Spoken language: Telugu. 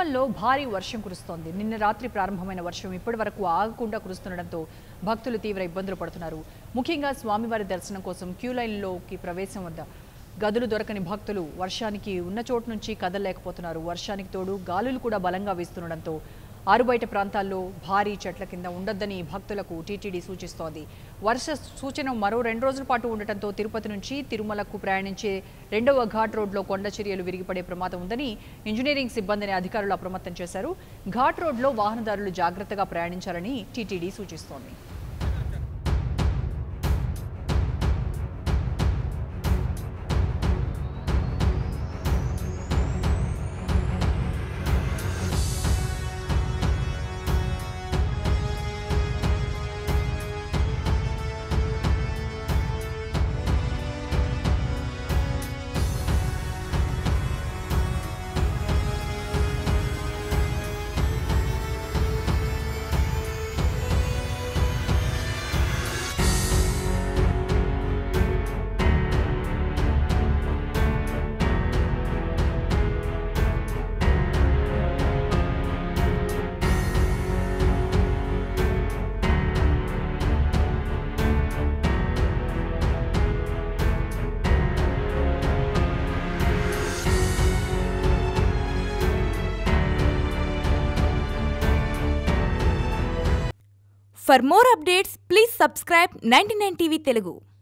తిరుమలలో భారీ వర్షం కురుస్తోంది నిన్న రాత్రి ప్రారంభమైన వర్షం ఇప్పటి వరకు ఆగకుండా కురుస్తుండటంతో భక్తులు తీవ్ర ఇబ్బందులు పడుతున్నారు ముఖ్యంగా స్వామివారి దర్శనం కోసం క్యూ లైన్లోకి ప్రవేశం వద్ద గదులు దొరకని భక్తులు వర్షానికి ఉన్న చోటు నుంచి కదలలేకపోతున్నారు వర్షానికి తోడు గాలులు కూడా బలంగా వీస్తుండటంతో ఆరుబయట ప్రాంతాల్లో భారీ చెట్ల కింద ఉండొద్దని భక్తులకు టీటీడీ సూచిస్తోంది వర్ష సూచన మరో రెండు రోజుల పాటు ఉండటంతో తిరుపతి నుంచి తిరుమలకు ప్రయాణించే రెండవ ఘాట్ రోడ్లో కొండ చర్యలు విరిగిపడే ప్రమాదం ఉందని ఇంజనీరింగ్ సిబ్బందిని అధికారులు అప్రమత్తం చేశారు ఘాట్ రోడ్లో వాహనదారులు జాగ్రత్తగా ప్రయాణించాలని టీటీడీ సూచిస్తోంది For more updates, please subscribe 99 TV Telugu.